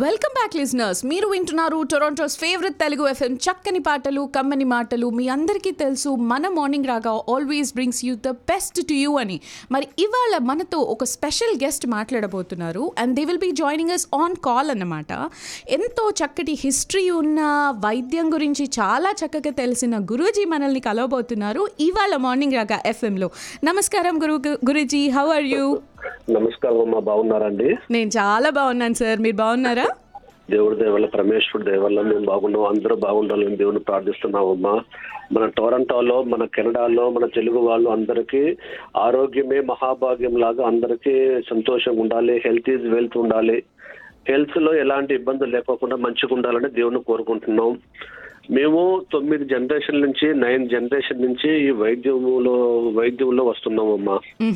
Welcome back listeners మీరు వింటున్నారు టొరాంటోస్ favourite Telugu FM చక్కని పాటలు కమ్మని మాటలు మీ అందరికీ తెలుసు మన Morning Raga always brings you the best to you అని మరి ఇవాళ మనతో ఒక స్పెషల్ గెస్ట్ మాట్లాడబోతున్నారు and they will be joining us on call అన్నమాట ఎంతో చక్కటి హిస్టరీ ఉన్న వైద్యం గురించి చాలా చక్కగా తెలిసిన గురూజీ మనల్ని కలవబోతున్నారు ఇవాళ మార్నింగ్ రాగా ఎఫ్ఎంలో నమస్కారం గురు గురూజీ హౌ ఆర్ యూ నమస్కారం అమ్మా బాగున్నారండి నేను చాలా బాగున్నాను సార్ మీరు బాగున్నారా దేవుడి దేవల్ల పరమేశ్వరుడు దేవల్ల మేము బాగున్నాం అందరూ బాగుండాలని దేవుని ప్రార్థిస్తున్నామమ్మా మన టొరంటోలో మన కెనడాలో మన తెలుగు వాళ్ళు అందరికీ ఆరోగ్యమే మహాభాగ్యం లాగా అందరికీ సంతోషంగా ఉండాలి హెల్త్ ఈజ్ వెల్త్ ఉండాలి హెల్త్ లో ఎలాంటి ఇబ్బందులు లేకోకుండా మంచిగా ఉండాలని దేవుని కోరుకుంటున్నాం మేము తొమ్మిది జనరేషన్ నుంచి నైన్ జనరేషన్ నుంచి ఈ వైద్యములో వైద్యంలో వస్తున్నామమ్మా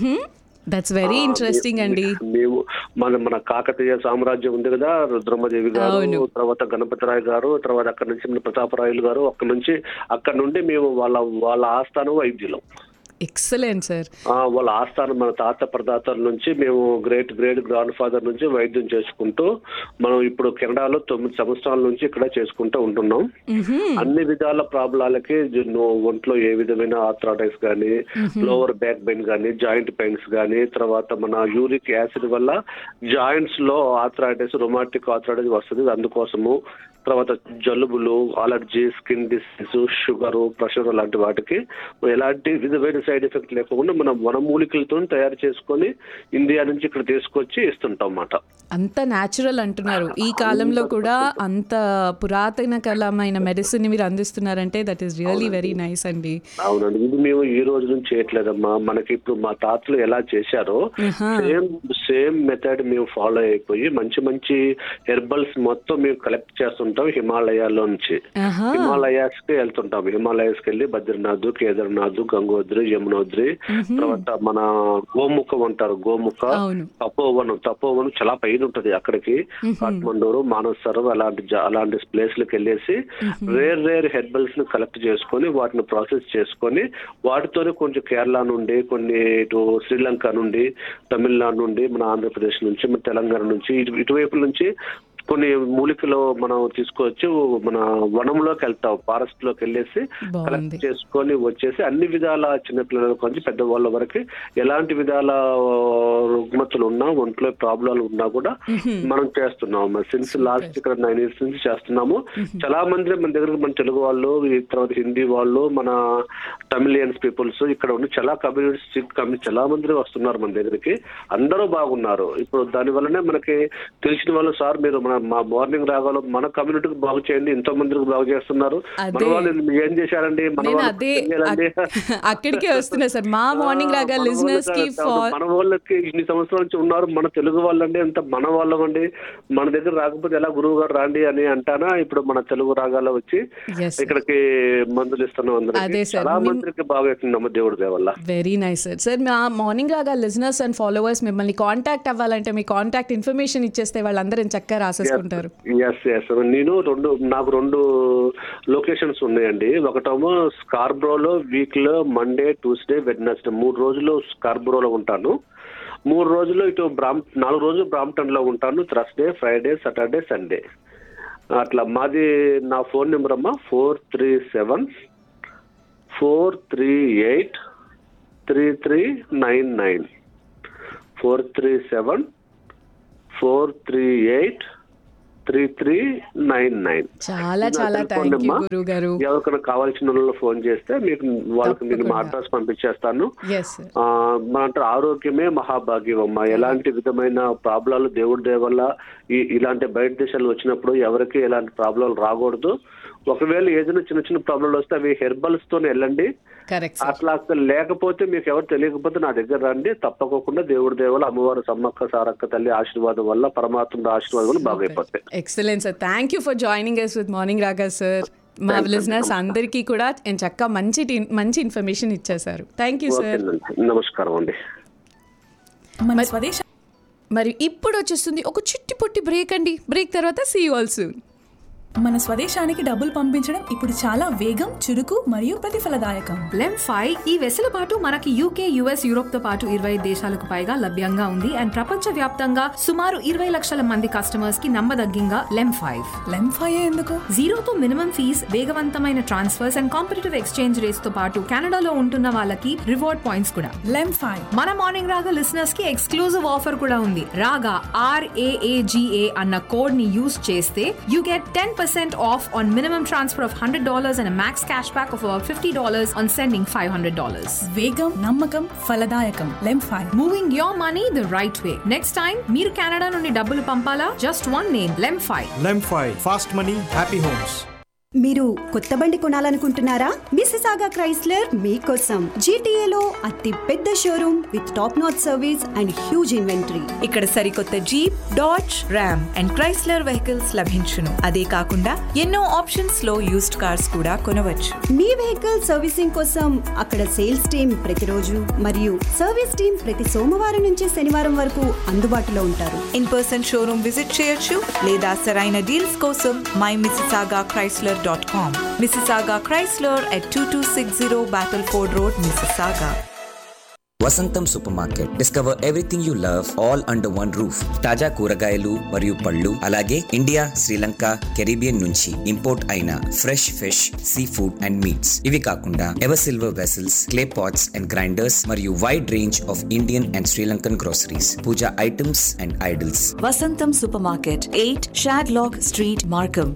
దట్స్ వెరీ ఇంట్రెస్టింగ్ అండి మేము మన మన కాకతీయ సామ్రాజ్యం ఉంది కదా రుద్రమదేవి గారు తర్వాత గణపతిరాయ్ గారు తర్వాత అక్కడ నుంచి మన ప్రతాపరాయలు గారు అక్కడ నుంచి అక్కడ నుండి మేము వాళ్ళ వాళ్ళ ఆస్థానం వైద్యులం ఎక్సలెంట్ సార్ ఆ, వాళ్ళ ఆస్థానం మన తాత ప్రదాతల నుంచి మేము గ్రేట్ గ్రేట్ గ్రాండ్ ఫాదర్ నుంచి వైద్యం చేసుకుంటూ మనం ఇప్పుడు కెనడాలో తొమ్మిది సంవత్సరాల నుంచి ఇక్కడ చేసుకుంటూ ఉంటున్నాం అన్ని విధాల ప్రాబ్లాలకి జు- నో- ఒంట్లో ఏ విధమైన ఆర్థరైటిస్ కానీ లోవర్ బ్యాక్ పెయిన్ కానీ జాయింట్ పెయిన్స్ కానీ తర్వాత మన యూరిక్ యాసిడ్ వల్ల జాయింట్స్ లో ఆర్థరైటిస్ రొమాటిక్ ఆర్థరైటిస్ వస్తుంది అందుకోసము తర్వాత జలుబులు allergy skin disease sugar pressure లాంటి వాటికి ఎలాంటి విధమైన సైడ్ ఎఫెక్ట్ లేకుండా మనం వనమూలికలతో తయారు చేసుకొని ఇండియా నుంచి ఇక్కడ తీసుకొచ్చి ఇస్తుంటాం అన్నమాట అంత న్యాచురల్ అంటున్నారు ఈ కాలంలో కూడా అంత పురాతన కలమైన మెడిసిన్ మీరు అందిస్తున్నారంటే that is really very nice అండి అవునండి ఇది మేము ఈ రోజు నుంచి చేయట్లేదమ్మా మనకి ఇప్పుడు మా తాతలు ఎలా చేశారో సేమ్ సేమ్ మెథడ్ మేము ఫాలో అయిపోయి మంచి మంచి హెర్బల్స్ మొత్తం మేము కలెక్ట్ చేస్తుంటాం హిమాలయాల్లో నుంచి ఆహా హిమాలయాస్ కి వెళ్తుంటాం హిమాలయాస్ కి వెళ్ళి బద్రీనాథ్ కేదార్నాథ్ గంగోద్రి యమునోద్రి తర్వాత మన గోముఖం అంటారు గోముఖ అవును తపోవనం తపోవనం చాలా పైన ఉంటది అక్కడికి కాఠ్మండూరు మానవ సరోవర్ అలాంటి జా- అలాంటి ప్లేస్లకు వెళ్ళేసి రేర్ రేర్ హెర్బల్స్ ని కలెక్ట్ చేసుకొని వాటిని ప్రాసెస్ చేసుకొని వాటితోనే కొంచెం కేరళ నుండి కొన్ని ఇటు శ్రీలంక నుండి తమిళనాడు నుండి మన ఆంధ్రప్రదేశ్ నుంచి మన తెలంగాణ నుంచి ఇటు ఇటువైపు నుంచి కొన్ని మూలికలు మనం తీసుకొచ్చి మన వనంలోకి వెళ్తాం ఫారెస్ట్ లోకి వెళ్ళేసి బాగుంది కలెక్ట్ చేసుకొని వచ్చేసి అన్ని విధాల చిన్నపిల్లల కొంచెం పెద్దవాళ్ళ వరకు ఎలాంటి విధాల ఆ, రుగ్మతులు ఉన్నా ఒంట్లో ప్రాబ్లాలు ఉన్నా కూడా మనం చేస్తున్నాము సిన్స్ లాస్ట్ ఇక్కడ నైన్ ఇయర్స్ నుంచి చేస్తున్నాము చాలా మంది మన దగ్గర మన తెలుగు వాళ్ళు ఈ తర్వాత హిందీ వాళ్ళు మన తమిళియన్స్ పీపుల్స్ ఇక్కడ ఉన్న చాలా కమ్యూనిటీస్ కమ్యూనిటీ చాలా మంది వస్తున్నారు మన దగ్గరికి అందరూ బాగున్నారు ఇప్పుడు దాని వల్లనే మనకి తెలిసిన వాళ్ళు సార్ మీరు మన మా మార్నింగ్ రాగాలో మన కమ్యూనిటీకి బాగు చేయండి ఎంతో మందికి బాగు చేస్తున్నారు మన అదే. వాళ్ళు ఏం చేశారండి మన నేను వాళ్ళు అదే ఏం చేయాలండి? అక్- అక్కడికే వస్తున్నా సార్ మా మార్నింగ్ రాగా మన లిజనర్స్ కి వాళ్ళకి ఫార్ మన వాళ్ళకి ఇన్ని సంవత్సరాల నుంచి ఉన్నారు మన తెలుగు వాళ్ళండి ఎంత మన వాళ్ళమండి మన దగ్గర రాకపోతే ఎలా గురువు గారు రాండి అని అంటానా ఇప్పుడు మన తెలుగు రాగాలో వచ్చి ఎస్ ఇక్కడికి మందులు ఇస్తున్నాం అదే అందరికి సార్. చాలా మిమ్- మందికి బాగా అవుతుందమ్మ దేవుడి దేవల్ల వెరీ నైస్ సార్ సార్ మా Morning Raga listeners and followers మిమ్మల్ని కాంటాక్ట్ అవ్వాలంటే మీ కాంటాక్ట్ ఇన్ఫర్మేషన్ ఇచ్చేస్తే వాళ్ళందరూ చక్కగా రాసేసుకుంటారు ఎస్ ఎస్ నేను రెండు నాకు రెండు లొకేషన్స్ ఉన్నాయండి ఒకటేమో స్కార్బ్రోలో వీక్ లో మండే ట్యూస్డే వెడ్నెస్డే మూడు రోజులు స్కార్బ్రోలో ఉంటాను మూడు రోజులు ఇటు బ్రామ్ నాలుగు రోజులు బ్రాంప్టన్ లో ఉంటాను థర్స్డే ఫ్రైడే సాటర్డే సండే అట్లా మాది నా ఫోన్ నెంబర్ అమ్మా four three seven four three eight three three nine nine four three seven four three eight three three nine nine చాలా ఇది నా చాలా టెలిఫోన్ థ్యాంక్ యూ నెంబర్. గురువు గారు ఎవరికైనా కావాల్సిన వాళ్ళు ఫోన్ చేస్తే మీకు వాళ్ళకి నేను మా అడ్రస్ పంపించేస్తాను ఎస్ సార్ ఆ, మన అంటారు ఆరోగ్యమే మహాభాగ్యం అమ్మ ఎలాంటి విధమైన ప్రాబ్లాలు దేవుడి దయ వల్ల ఈ ఇలాంటి బయట దేశాలు వచ్చినప్పుడు ఎవరికి ఎలాంటి ప్రాబ్లాలు రాకూడదు ఒకవేళ ఏదైనా చిన్న చిన్న ప్రాబ్లాలు వస్తే అవి హెర్బల్స్ తోనే వెళ్ళండి కరెక్ట్ సార్ అట్లా అసలు లేకపోతే మీకు ఎవరు తెలియకపోతే నా దగ్గర రండి తప్పకోకుండా దేవుడి దేవల అమ్మవారు సమ్మక్క సారక్క తల్లి ఆశీర్వాదం వల్ల పరమాత్మ ఆశీర్వాదం వల్ల బాగైపోతాయి excellent sir thank you for joining us with Morning Raga sir మా లిజనర్స్ అందరికీ కూడా నేను చక్కగా మంచి టి- మంచి ఇన్ఫర్మేషన్ ఇచ్చేశారు థ్యాంక్ యూ సార్ ఓకేనండి నమస్కారం అండి మన స్వదేశ మరి ఇప్పుడు వచ్చేస్తుంది ఒక చిట్టి పొట్టి బ్రేక్ అండి బ్రేక్ తర్వాత సీ ఆల్ సూన్ మన స్వదేశానికి డబ్బులు పంపించడం ఇప్పుడు చాలా వేగం చురుకు మరియు ప్రతిఫలదాయకం లెమ్ ఫైవ్ ఈ వెసులుబాటు మనకి యూకే యుఎస్ యూరోప్ తో పాటు ఇరవై దేశాలకు పైగా లభ్యంగా ఉంది అండ్ ప్రపంచ వ్యాప్తంగా సుమారు ఇరవై లక్షల మంది కస్టమర్స్ కి నమ్మదగ్గంగా లెమ్ ఫైవ్ లెంఫాయే ఎందుకు జీరోతో మినిమం ఫీజ్ వేగవంతమైన transfers and competitive exchange rates తో పాటు కెనడాలో ఉంటున్న వాళ్ళకి రివార్డ్ పాయింట్స్ కూడా లెంఫాయ్ మన మార్నింగ్ రాగా లిసనర్స్ కి ఎక్స్క్లూజివ్ ఆఫర్ కూడా ఉంది రాగా ఆర్ఏఏజిఏ అన్న కోడ్ ని యూస్ చేస్తే you get ten percent off on minimum transfer of hundred dollars and max cash back of fifty dollars on sending five hundred dollars వేగం నమ్మకం ఫలదాయకం LemFi moving your money the right way next time మీరు Canada నుండి డబ్బులు పంపాలా just one name లెమ్ ఫైవ్ LemFi fast money happy homes మీరు కొత్త బండి కొనాలనుకుంటున్నారా మిసిసాగా క్రైస్లర్ మీకోసం జీటీఏలో అతి పెద్ద showroom with top notch service and huge inventory ఇక్కడ సరికొత్త Jeep Dodge Ram and Chrysler vehicles లభించును అదే కాకుండా ఎన్నో ఆప్షన్స్ లో యూస్డ్ కార్స్ కూడా కొనవచ్చు మీ వెహికల్ సర్వీసింగ్ కోసం అక్కడ సేల్స్ టీమ్ ప్రతిరోజు మరియు సర్వీస్ టీమ్ ప్రతి సోమవారం నుంచి శనివారం వరకు అందుబాటులో ఉంటారు ఇన్ పర్సన్ షోరూమ్ విజిట్ చేయొచ్చు లేదా సరైన డీల్స్ కోసం my మిసిసాగా Chrysler dot com మిసిసాగా Chrysler at two two six zero battle Ford road మిసిసాగా వసంతం super market discover everything you love all under one roof తాజా కూరగాయలు మరియు పళ్ళు అలాగే ఇండియా శ్రీలంక కెరీబియన్ నుంచి ఇంపోర్ట్ అయిన fresh fish sea food and meets ఇవి కాకుండా ever silver vessels clay pots and grinders మరియు wide range of Indian and Sri Lankan groceries Pooja items and idols Vasantam Supermarket, 8 Shadlock Street, Markham,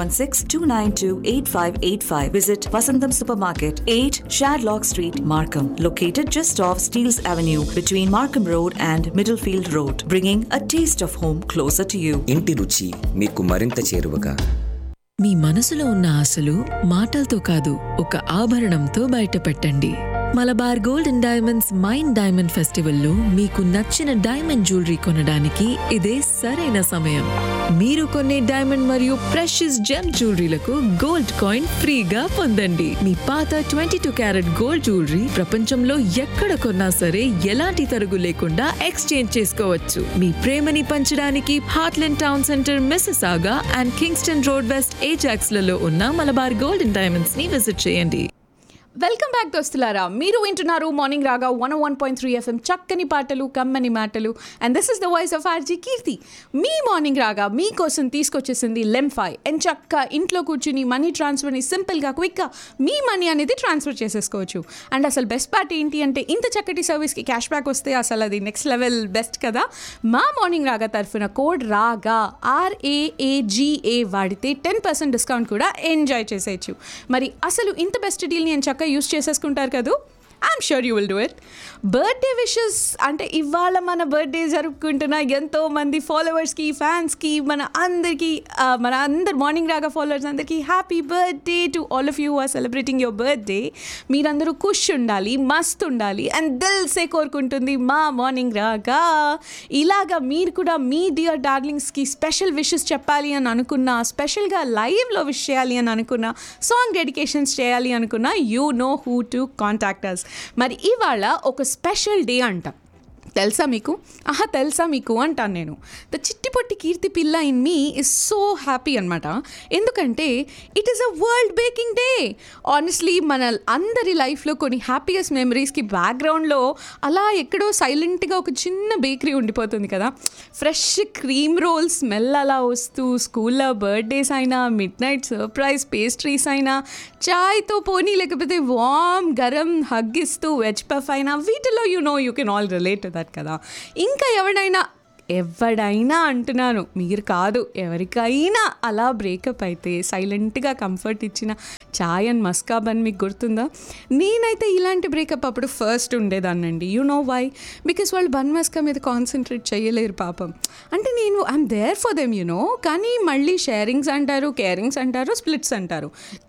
416-292-8585. Visit Vasantam Supermarket, 8 Shadlock Street, Markham, located just off Steeles Avenue between Markham Road and Middlefield Road, bringing a taste of home closer to you. ఇంటి రుచి మీకు మరింత చేరువగా మీ మనసులో ఉన్న ఆశలు మాటలతో కాదు ఒక ఆభరణంతో బయటపెట్టండి Malabar gold and diamonds mind diamond ఫెస్టివల్లో మీకు నచ్చిన డైమండ్ జ్యువెలరీ కొనడానికి ఇదే సరైన సమయం మీరు కొనే డైమండ్ మరియు ప్రెషియస్ జెమ్ జ్యువెలరీలకు గోల్డ్ కాయిన్ ఫ్రీగా పొందండి మీ పాత twenty two carat gold jewellery ప్రపంచంలో ఎక్కడ కొన్నా సరే ఎలాంటి తరుగు లేకుండా ఎక్స్చేంజ్ చేసుకోవచ్చు మీ ప్రేమని పంచడానికి Heartland town centre Mississauga and Kingston road west Ajax లలో ఉన్న మలబార్ గోల్డ్ అండ్ డైమండ్స్ ని విజిట్ చేయండి వెల్కమ్ బ్యాక్ దోస్తులారా మీరు వింటున్నారు Morning Raga one one point three FM చక్కని పాటలు కమ్మని మాటలు and this is the voice of RJ Keerthi మీ మార్నింగ్ రాగా మీకోసం తీసుకొచ్చేసింది లెంఫై అండ్ చక్క ఇంట్లో కూర్చుని మనీ ట్రాన్స్ఫర్ని సింపుల్గా క్విక్గా మీ మనీ అనేది ట్రాన్స్ఫర్ చేసేసుకోవచ్చు అండ్ అసలు బెస్ట్ పార్ట్ ఏంటి అంటే ఇంత చక్కటి సర్వీస్కి క్యాష్ బ్యాక్ వస్తే అసలు అది నెక్స్ట్ లెవెల్ బెస్ట్ కదా మా మార్నింగ్ రాగా తరఫున కోడ్ రాగా ఆర్ఏఏజిఏ వాడితే టెన్ పర్సెంట్ డిస్కౌంట్ కూడా ఎంజాయ్ చేసేయచ్చు మరి అసలు ఇంత బెస్ట్ డీల్ని నేను చక్కగా యూస్ చేసేసుకుంటారు కదూ I'm sure you will do it birthday wishes అంటే ఇవాళ మన బర్త్డే జరుపుకుంటున్న ఎంతో మంది ఫాలోవర్స్కి ఫ్యాన్స్కి మన అందరికీ ఆ, మన అందరు మార్నింగ్ రాగా ఫాలోవర్స్ అందరికీ happy birthday to all of you are celebrating your birthday మీరందరూ ఖుష్ ఉండాలి మస్త్ ఉండాలి అండ్ దిల్ సే కోరుకుంటుంది మా మార్నింగ్ రాగా ఇలాగా మీరు కూడా మీ డియర్ డార్లింగ్స్కి స్పెషల్ విషెస్ చెప్పాలి అని అనుకున్నా స్పెషల్గా లైవ్లో విష్ చేయాలి అని అనుకున్నా సాంగ్ డెడికేషన్స్ చేయాలి అనుకున్నా you know who to contact us మరి ఇవాళ ఒక స్పెషల్ డే అంట తెలుసా మీకు ఆహా తెలుసా మీకు అంటాను నేను ద చిట్టి పొట్టి కీర్తి పిల్ల in me is so happy అనమాట ఎందుకంటే it is a world baking day honestly మన అందరి లైఫ్లో కొన్ని హ్యాపీయెస్ట్ మెమరీస్కి బ్యాక్గ్రౌండ్లో అలా ఎక్కడో సైలెంట్గా ఒక చిన్న బేకరీ ఉండిపోతుంది కదా ఫ్రెష్ క్రీమ్ రోల్ స్మెల్ అలా వస్తూ స్కూల్లో బర్త్డేస్ అయినా మిడ్ నైట్ సర్ప్రైజ్ పేస్ట్రీస్ అయినా చాయ్తో పోనీ లేకపోతే వామ్ గరం హగ్ ఇస్తూ వెజ్ పఫ్ అయినా వీటిలో you know you can all relate that కదా ఇంకా ఎవడైనా ఎవడైనా అంటున్నాను మీరు కాదు ఎవరికైనా అలా బ్రేకప్ అయితే సైలెంట్గా కంఫర్ట్ ఇచ్చిన చాయ్ అండ్ మస్కాబ్ అని మీకు గుర్తుందా నేనైతే ఇలాంటి బ్రేకప్ అప్పుడు ఫస్ట్ ఉండేదాన్నండి యు నో వై బికాస్ వాళ్ళు బన్ మస్కా మీద కాన్సన్ట్రేట్ చేయలేరు పాపం అంటే నేను I'm there for them you know కానీ మళ్ళీ షేరింగ్స్ అంటారు కేరింగ్స్ అంటారు స్ప్లిట్స్ అంటారు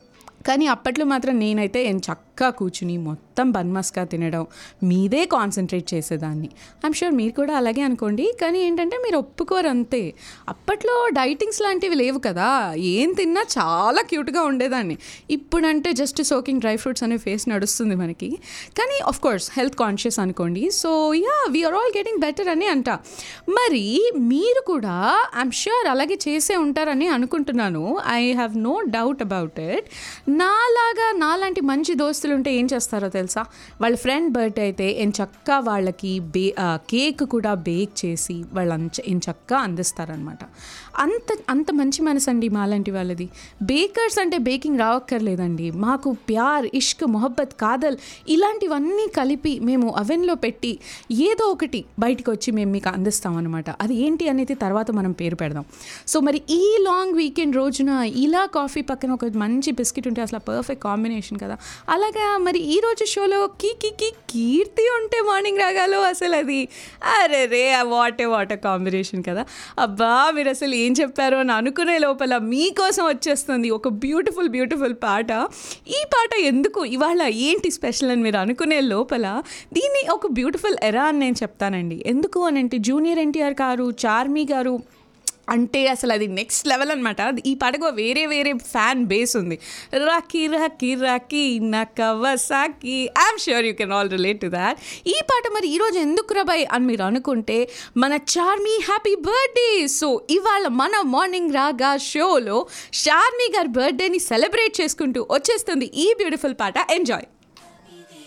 కానీ అప్పట్లో మాత్రం నేనైతే ఏం చక్కగా కూర్చుని మొత్తం బన్మస్కా తినడం మీదే కాన్సన్ట్రేట్ చేసేదాన్ని ఐమ్ షూర్ మీరు కూడా అలాగే అనుకోండి కానీ ఏంటంటే మీరు ఒప్పుకోరు అంతే అప్పట్లో డైటింగ్స్ లాంటివి లేవు కదా ఏం తిన్నా చాలా క్యూట్గా ఉండేదాన్ని ఇప్పుడంటే జస్ట్ సోకింగ్ డ్రై ఫ్రూట్స్ అనే ఫేస్ నడుస్తుంది మనకి కానీ ఆఫ్ కోర్స్ హెల్త్ కాన్షియస్ అనుకోండి so yeah we're all getting better అని అంట మరి మీరు కూడా ఐఎమ్ ష్యూర్ అలాగే చేసే ఉంటారని అనుకుంటున్నాను I have no doubt about it నాలాగా నాలాంటి మంచి దోస్తులు ఉంటే ఏం చేస్తారో తెలుసా వాళ్ళ ఫ్రెండ్ బర్త్డే అయితే ఏం చక్కా వాళ్ళకి బే కేక్ కూడా బేక్ చేసి వాళ్ళ ఏం చక్కా అందిస్తారనమాట అంత అంత మంచి మనసు అండి మాలాంటి వాళ్ళది బేకర్స్ అంటే బేకింగ్ రావక్కర్లేదండి మాకు ప్యార్ ఇష్క్ మొహబ్బత్ కాదల్ ఇలాంటివన్నీ కలిపి మేము అవెన్లో పెట్టి ఏదో ఒకటి బయటికి వచ్చి మేము మీకు అందిస్తాం అనమాట అది ఏంటి అనేది తర్వాత మనం పేరు పెడదాం సో మరి ఈ లాంగ్ వీకెండ్ రోజున ఇలా కాఫీ పక్కన ఒక మంచి బిస్కెట్ ఉంటే అసలు పర్ఫెక్ట్ కాంబినేషన్ కదా అలాగా మరి ఈ రోజు షోలో కీ కీ కీ కీర్తి ఉంటే మార్నింగ్ రాగాలో అసలు అది అరే రే వాట్ ఏ వాట్ కాంబినేషన్ కదా అబ్బా మీరు అసలు ఏం చెప్పారో అని అనుకునే లోపల మీకోసం వచ్చేస్తుంది ఒక బ్యూటిఫుల్ బ్యూటిఫుల్ పాట ఈ పాట ఎందుకు ఇవాళ ఏంటి స్పెషల్ అని మీరు అనుకునే లోపల దీన్ని ఒక బ్యూటిఫుల్ ఎరా అని నేను చెప్తానండి ఎందుకు అని అంటే జూనియర్ ఎన్టీఆర్ గారు చార్మి గారు అంటే అసలు అది నెక్స్ట్ లెవెల్ అనమాట ఈ పాటకు వేరే వేరే ఫ్యాన్ బేస్ ఉంది రాకీ రాకీ రాకీ నా Kawasaki I'm sure you can all relate to that ఈ పాట మరి ఈరోజు ఎందుకు రబాయ్ అని మీరు అనుకుంటే మన చార్మీ హ్యాపీ బర్త్డే సో ఇవాళ మన మార్నింగ్ రాగా షోలో చార్మీ గారి బర్త్డేని సెలబ్రేట్ చేసుకుంటూ వచ్చేస్తుంది ఈ బ్యూటిఫుల్ పాట ఎంజాయ్